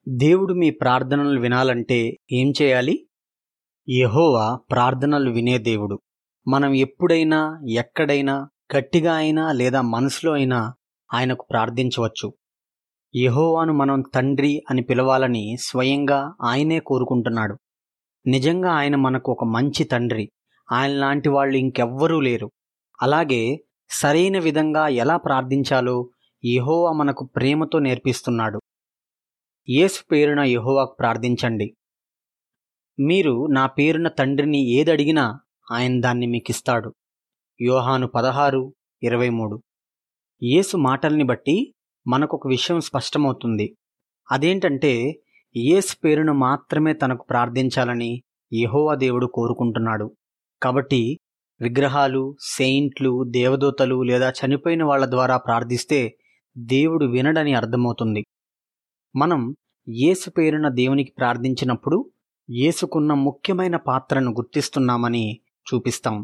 దేవుడు మీ ప్రార్థనలు వినాలంటే ఏం చేయాలి యెహోవా ప్రార్థనలు వినే దేవుడు మనం ఎప్పుడైనా ఎక్కడైనా గట్టిగా అయినా లేదా మనసులో అయినా ఆయనకు ప్రార్థించవచ్చు యెహోవాను మనం తండ్రి అని పిలవాలని స్వయంగా ఆయనే కోరుకుంటున్నాడు నిజంగా ఆయన మనకు ఒక మంచి తండ్రి ఆయన లాంటి వాళ్ళు ఇంకెవ్వరూ లేరు అలాగే సరైన విధంగా ఎలా ప్రార్థించాలో యెహోవా మనకు ప్రేమతో నేర్పిస్తున్నాడు యేసు పేరున యెహోవాకు ప్రార్థించండి మీరు నా పేరున తండ్రిని ఏదడిగినా ఆయన దాన్ని మీకిస్తాడు యోహాను పదహారు ఇరవై మూడు యేసు మాటల్ని బట్టి మనకొక విషయం స్పష్టమవుతుంది అదేంటంటే యేసు పేరును మాత్రమే తనకు ప్రార్థించాలని యెహోవా దేవుడు కోరుకుంటున్నాడు కాబట్టి విగ్రహాలు సెయింట్లు దేవదూతలు లేదా చనిపోయిన వాళ్ళ ద్వారా ప్రార్థిస్తే దేవుడు వినడని అర్థమవుతుంది మనం యేసు పేరున దేవునికి ప్రార్థించినప్పుడు యేసుకున్న ముఖ్యమైన పాత్రను గుర్తిస్తున్నామని చూపిస్తాం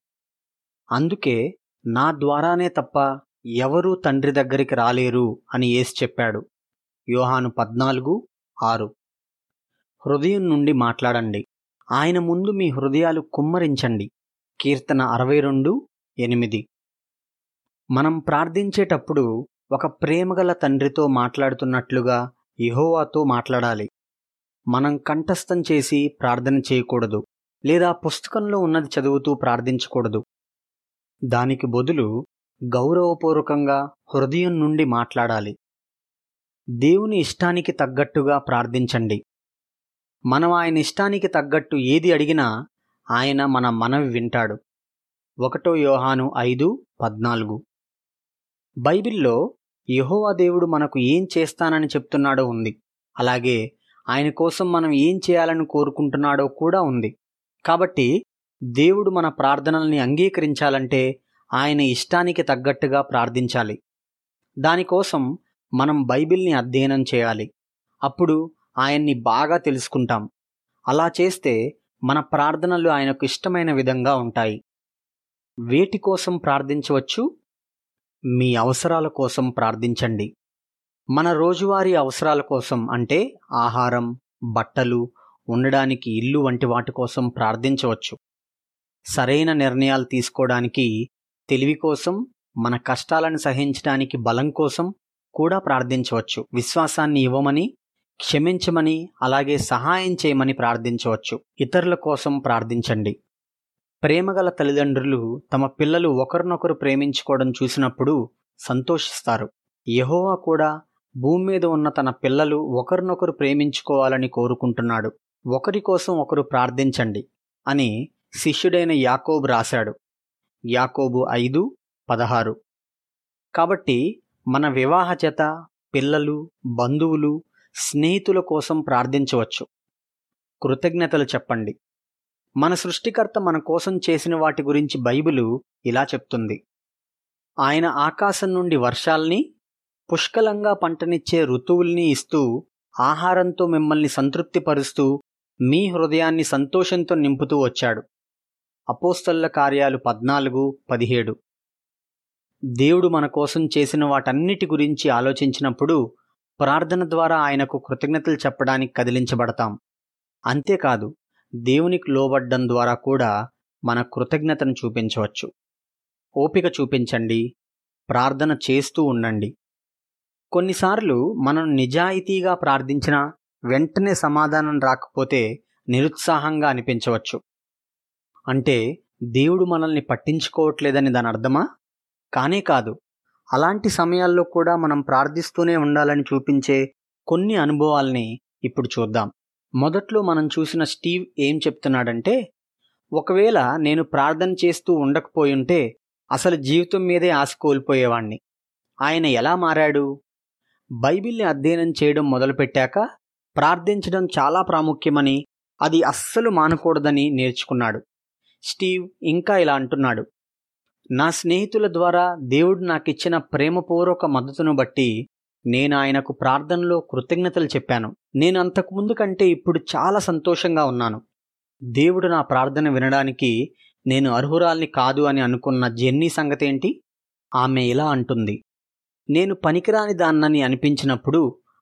అందుకే నా ద్వారానే తప్ప ఎవరూ తండ్రి దగ్గరికి రాలేరు అని యేసు చెప్పాడు యోహాను పద్నాలుగు ఆరు హృదయం నుండి మాట్లాడండి ఆయన ముందు మీ హృదయాలు కుమ్మరించండి కీర్తన అరవై రెండు ఎనిమిది మనం ప్రార్థించేటప్పుడు ఒక ప్రేమగల తండ్రితో మాట్లాడుతున్నట్లుగా యెహోవాతో మాట్లాడాలి మనం కంఠస్థం చేసి ప్రార్థన చేయకూడదు లేదా పుస్తకంలో ఉన్నది చదువుతూ ప్రార్థించకూడదు దానికి బదులు గౌరవపూర్వకంగా హృదయం నుండి మాట్లాడాలి దేవుని ఇష్టానికి తగ్గట్టుగా ప్రార్థించండి మనం ఆయన ఇష్టానికి తగ్గట్టు ఏది అడిగినా ఆయన మన మనవి వింటాడు ఒకటో యోహాను ఐదు పద్నాలుగు బైబిల్లో యెహోవా దేవుడు మనకు ఏం చేస్తానని చెప్తున్నాడో ఉంది అలాగే ఆయన కోసం మనం ఏం చేయాలని కోరుకుంటున్నాడో కూడా ఉంది కాబట్టి దేవుడు మన ప్రార్థనల్ని అంగీకరించాలంటే ఆయన ఇష్టానికి తగ్గట్టుగా ప్రార్థించాలి దానికోసం మనం బైబిల్ని అధ్యయనం చేయాలి అప్పుడు ఆయన్ని బాగా తెలుసుకుంటాం అలా చేస్తే మన ప్రార్థనలు ఆయనకు ఇష్టమైన విధంగా ఉంటాయి వేటి కోసం ప్రార్థించవచ్చు మీ అవసరాల కోసం ప్రార్థించండి మన రోజువారీ అవసరాల కోసం అంటే ఆహారం బట్టలు ఉండడానికి ఇల్లు వంటి వాటి కోసం ప్రార్థించవచ్చు సరైన నిర్ణయాలు తీసుకోవడానికి తెలివి కోసం మన కష్టాలను సహించడానికి బలం కోసం కూడా ప్రార్థించవచ్చు విశ్వాసాన్ని ఇవ్వమని క్షమించమని అలాగే సహాయం చేయమని ప్రార్థించవచ్చు ఇతరుల కోసం ప్రార్థించండి ప్రేమగల తల్లిదండ్రులు తమ పిల్లలు ఒకరినొకరు ప్రేమించుకోవడం చూసినప్పుడు సంతోషిస్తారు యెహోవా కూడా భూమి మీద ఉన్న తన పిల్లలు ఒకరినొకరు ప్రేమించుకోవాలని కోరుకుంటున్నాడు ఒకరి కోసం ఒకరు ప్రార్థించండి అని శిష్యుడైన యాకోబు రాశాడు యాకోబు ఐదు పదహారు కాబట్టి మన వివాహ జత పిల్లలు బంధువులు స్నేహితుల కోసం ప్రార్థించవచ్చు కృతజ్ఞతలు చెప్పండి మన సృష్టికర్త మన కోసం చేసిన వాటి గురించి బైబిలు ఇలా చెప్తుంది ఆయన ఆకాశం నుండి వర్షాల్ని పుష్కలంగా పంటనిచ్చే ఋతువుల్ని ఇస్తూ ఆహారంతో మిమ్మల్ని సంతృప్తిపరుస్తూ మీ హృదయాన్ని సంతోషంతో నింపుతూ వచ్చాడు అపోస్తల్ల కార్యాలు పద్నాలుగు పదిహేడు దేవుడు మన కోసం చేసిన వాటన్నిటి గురించి ఆలోచించినప్పుడు ప్రార్థన ద్వారా ఆయనకు కృతజ్ఞతలు చెప్పడానికి కదిలించబడతాం అంతేకాదు దేవునికి లోబడ్డం ద్వారా కూడా మన కృతజ్ఞతను చూపించవచ్చు ఓపిక చూపించండి ప్రార్థన చేస్తూ ఉండండి కొన్నిసార్లు మనం నిజాయితీగా ప్రార్థించినా వెంటనే సమాధానం రాకపోతే నిరుత్సాహంగా అనిపించవచ్చు అంటే దేవుడు మనల్ని పట్టించుకోవట్లేదని దాని అర్థమా కానే కాదు అలాంటి సమయాల్లో కూడా మనం ప్రార్థిస్తూనే ఉండాలని చూపించే కొన్ని అనుభవాల్ని ఇప్పుడు చూద్దాం మొదట్లో మనం చూసిన స్టీవ్ ఏం చెప్తున్నాడంటే ఒకవేళ నేను ప్రార్థన చేస్తూ ఉండకపోయుంటే అసలు జీవితం మీదే ఆశ కోల్పోయేవాణ్ణి ఆయన ఎలా మారాడు బైబిల్ని అధ్యయనం చేయడం మొదలుపెట్టాక ప్రార్థించడం చాలా ప్రాముఖ్యమని అది అస్సలు మానకూడదని నేర్చుకున్నాడు స్టీవ్ ఇంకా ఇలా అంటున్నాడు నా స్నేహితుల ద్వారా దేవుడు నాకిచ్చిన ప్రేమపూర్వక మద్దతును బట్టి నేను ఆయనకు ప్రార్థనలో కృతజ్ఞతలు చెప్పాను నేను అంతకుముందు కంటే ఇప్పుడు చాలా సంతోషంగా ఉన్నాను దేవుడు నా ప్రార్థన వినడానికి నేను అర్హురాల్ని కాదు అని అనుకున్న జెన్నీ సంగతేంటి ఆమె ఇలా అంటుంది నేను పనికిరాని దాన్నని అనిపించినప్పుడు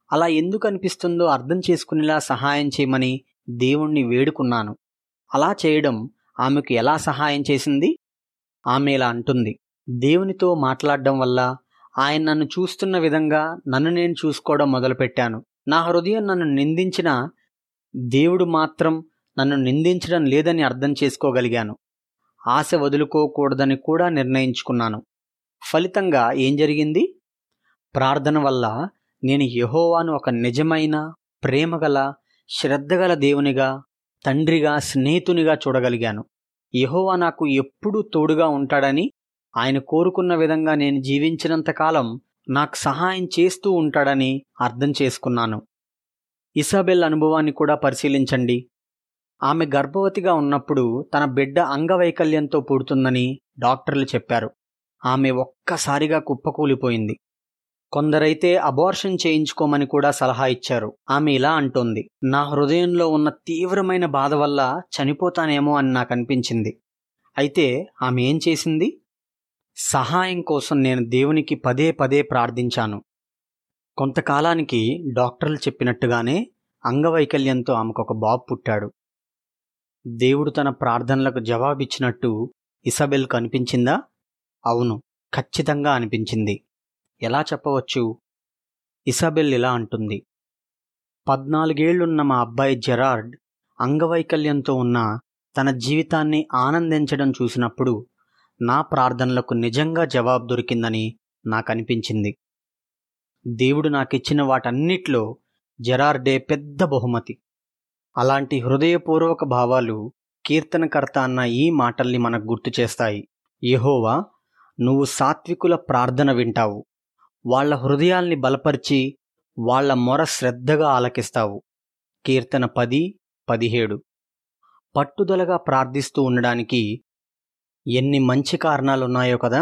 అలా ఎందుకు అనిపిస్తుందో అర్థం చేసుకునేలా సహాయం చేయమని దేవుణ్ణి వేడుకున్నాను అలా చేయడం ఆమెకు ఎలా సహాయం చేసింది ఆమె ఇలా అంటుంది దేవునితో మాట్లాడడం వల్ల ఆయన నన్ను చూస్తున్న విధంగా నన్ను నేను చూసుకోవడం మొదలుపెట్టాను నా హృదయం నన్ను నిందించిన దేవుడు మాత్రం నన్ను నిందించడం లేదని అర్థం చేసుకోగలిగాను ఆశ వదులుకోకూడదని కూడా నిర్ణయించుకున్నాను ఫలితంగా ఏం జరిగింది ప్రార్థన వల్ల నేను యహోవాను ఒక నిజమైన ప్రేమగల శ్రద్ధగల దేవునిగా తండ్రిగా స్నేహితునిగా చూడగలిగాను యహోవా నాకు ఎప్పుడూ తోడుగా ఉంటాడని ఆయన కోరుకున్న విధంగా నేను జీవించినంతకాలం నాకు సహాయం చేస్తూ ఉంటాడని అర్థం చేసుకున్నాను ఇసాబెల్ అనుభవాన్ని కూడా పరిశీలించండి ఆమె గర్భవతిగా ఉన్నప్పుడు తన బిడ్డ అంగవైకల్యంతో పుడుతుందని డాక్టర్లు చెప్పారు ఆమె ఒక్కసారిగా కుప్పకూలిపోయింది కొందరైతే అబార్షన్ చేయించుకోమని కూడా సలహా ఇచ్చారు ఆమె ఇలా అంటోంది నా హృదయంలో ఉన్న తీవ్రమైన బాధ వల్ల చనిపోతానేమో అని నాకు అనిపించింది అయితే ఆమె ఏం చేసింది సహాయం కోసం నేను దేవునికి పదే పదే ప్రార్థించాను కొంతకాలానికి డాక్టర్లు చెప్పినట్టుగానే అంగవైకల్యంతో ఆమెకు ఒక బాబు పుట్టాడు దేవుడు తన ప్రార్థనలకు జవాబిచ్చినట్టు ఇసబెల్ కనిపించిందా అవును ఖచ్చితంగా అనిపించింది ఎలా చెప్పవచ్చు ఇసబెల్ ఇలా అంటుంది పద్నాలుగేళ్లున్న మా అబ్బాయి జెరార్డ్ అంగవైకల్యంతో ఉన్న తన జీవితాన్ని ఆనందించడం చూసినప్పుడు నా ప్రార్థనలకు నిజంగా జవాబు దొరికిందని నాకు అనిపించింది దేవుడు నాకిచ్చిన వాటన్నిట్లో జెరార్డే పెద్ద బహుమతి అలాంటి హృదయపూర్వక భావాలు కీర్తనకర్త అన్న ఈ మాటల్ని మనకు గుర్తు చేస్తాయి యెహోవా నువ్వు సాత్వికుల ప్రార్థన వింటావు వాళ్ళ హృదయాల్ని బలపరిచి వాళ్ళ మొర శ్రద్ధగా ఆలకిస్తావు కీర్తన పది పదిహేడు పట్టుదలగా ప్రార్థిస్తూ ఉండడానికి ఎన్ని మంచి కారణాలున్నాయో కదా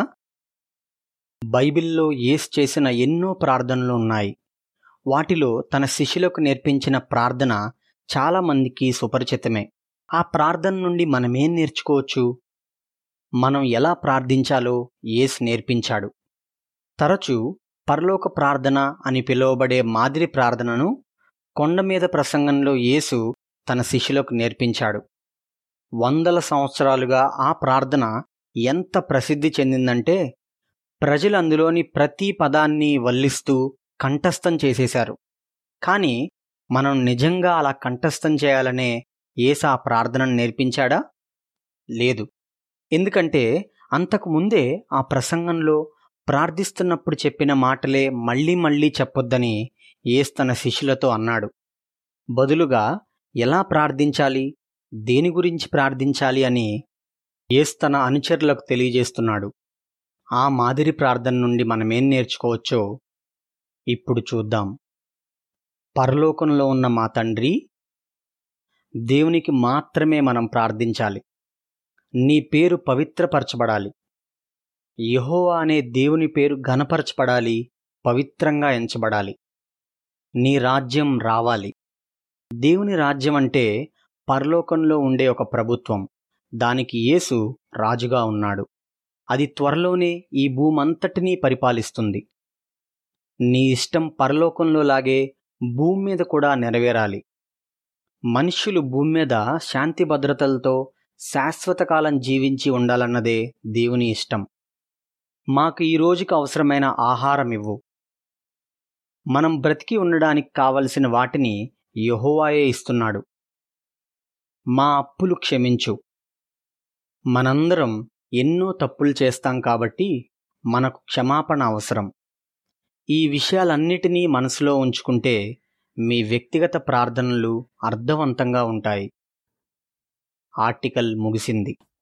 బైబిల్లో ఏస్ చేసిన ఎన్నో ప్రార్థనలు ఉన్నాయి వాటిలో తన శిష్యులకు నేర్పించిన ప్రార్థన చాలా మందికి సుపరిచితమే ఆ ప్రార్థన నుండి మనమేం నేర్చుకోవచ్చు మనం ఎలా ప్రార్థించాలో ఏస్ నేర్పించాడు తరచూ పరలోక ప్రార్థన అని పిలువబడే మాదిరి ప్రార్థనను కొండ మీద ప్రసంగంలో యేసు తన శిష్యులకు నేర్పించాడు వందల సంవత్సరాలుగా ఆ ప్రార్థన ఎంత ప్రసిద్ధి చెందిందంటే ప్రజలు అందులోని ప్రతి పదాన్ని వల్లిస్తూ కంఠస్థం చేసేశారు కానీ మనం నిజంగా అలా కంఠస్థం చేయాలనే ఏస ఆ ప్రార్థనను నేర్పించాడా లేదు ఎందుకంటే అంతకు ముందే ఆ ప్రసంగంలో ప్రార్థిస్తున్నప్పుడు చెప్పిన మాటలే మళ్ళీ మళ్ళీ చెప్పొద్దని ఏస్ తన శిష్యులతో అన్నాడు బదులుగా ఎలా ప్రార్థించాలి దేని గురించి ప్రార్థించాలి అని ఏస్ తన అనుచరులకు తెలియజేస్తున్నాడు ఆ మాదిరి ప్రార్థన నుండి మనమేం నేర్చుకోవచ్చో ఇప్పుడు చూద్దాం పరలోకంలో ఉన్న మా తండ్రి దేవునికి మాత్రమే మనం ప్రార్థించాలి నీ పేరు పవిత్రపరచబడాలి యహోవా అనే దేవుని పేరు ఘనపరచబడాలి పవిత్రంగా ఎంచబడాలి నీ రాజ్యం రావాలి దేవుని రాజ్యం అంటే పరలోకంలో ఉండే ఒక ప్రభుత్వం దానికి యేసు రాజుగా ఉన్నాడు అది త్వరలోనే ఈ భూమంతటినీ పరిపాలిస్తుంది నీ ఇష్టం పరలోకంలో లాగే భూమి మీద కూడా నెరవేరాలి మనుష్యులు భూమి మీద శాంతి భద్రతలతో శాశ్వత కాలం జీవించి ఉండాలన్నదే దేవుని ఇష్టం మాకు ఈ రోజుకి అవసరమైన ఆహారం ఇవ్వు మనం బ్రతికి ఉండడానికి కావలసిన వాటిని యహోవాయే ఇస్తున్నాడు మా అప్పులు క్షమించు మనందరం ఎన్నో తప్పులు చేస్తాం కాబట్టి మనకు క్షమాపణ అవసరం ఈ విషయాలన్నిటినీ మనసులో ఉంచుకుంటే మీ వ్యక్తిగత ప్రార్థనలు అర్థవంతంగా ఉంటాయి ఆర్టికల్ ముగిసింది